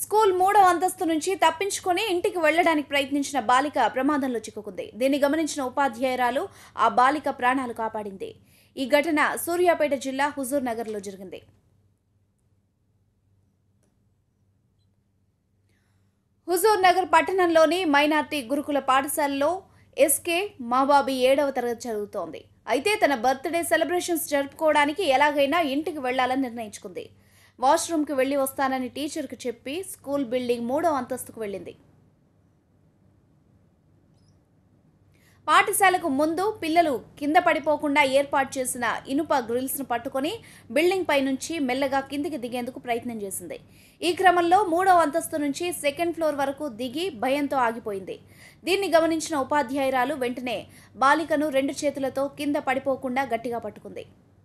school మూడవ అంతస్తు నుంచి తప్పించుకొని ఇంటికి వెళ్లడానికి ప్రయత్నించిన బాలిక ప్రమాదంలో చిక్కుకుంది దీన్ని గమనించిన ఉపాధ్యాయురాలు ఆ బాలిక ప్రాణాలు కాపాడింది ఈ ఘటన సూర్యాపేట జిల్లా హుజూర్ నగర్లో జరిగింది హుజూర్ నగర్ పట్టణంలోని మైనార్టీ గురుకుల పాఠశాలలో ఎస్కే మాబాబి ఏడవ తరగతి చదువుతోంది అయితే తన బర్త్డే సెలబ్రేషన్స్ జరుపుకోవడానికి ఎలాగైనా ఇంటికి వెళ్లాలని నిర్ణయించుకుంది వాష్రూమ్కి వెళ్ళి వస్తానని టీచర్కి చెప్పి స్కూల్ బిల్డింగ్ మూడవ అంతస్తుకు వెళ్ళింది పాఠశాలకు ముందు పిల్లలు కింద పడిపోకుండా ఏర్పాటు చేసిన ఇనుప గ్రిల్స్ను పట్టుకొని బిల్డింగ్ పై నుంచి మెల్లగా కిందికి దిగేందుకు ప్రయత్నం చేసింది ఈ క్రమంలో మూడవ అంతస్తు నుంచి సెకండ్ ఫ్లోర్ వరకు దిగి భయంతో ఆగిపోయింది దీన్ని గమనించిన ఉపాధ్యాయురాలు వెంటనే బాలికను రెండు చేతులతో కింద పడిపోకుండా గట్టిగా పట్టుకుంది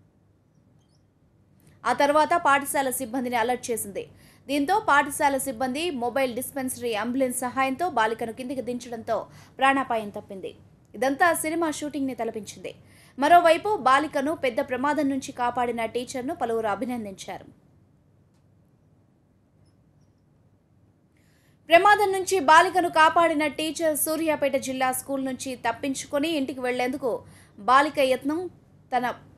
ఆ తర్వాత పాఠశాల సిబ్బందిని అలర్ట్ చేసింది దీంతో పాఠశాల సిబ్బంది మొబైల్ డిస్పెన్సరీ అంబులెన్స్ సహాయంతో బాలికను కిందికి దించడంతో ప్రాణాపాయం తప్పింది ఇదంతా సినిమా షూటింగ్ని తలపించింది మరోవైపు బాలికను పెద్ద ప్రమాదం నుంచి కాపాడిన టీచర్ను పలువురు అభినందించారు ప్రమాదం నుంచి బాలికను కాపాడిన టీచర్ సూర్యాపేట జిల్లా స్కూల్ నుంచి తప్పించుకొని ఇంటికి వెళ్లేందుకు బాలిక యత్నం తన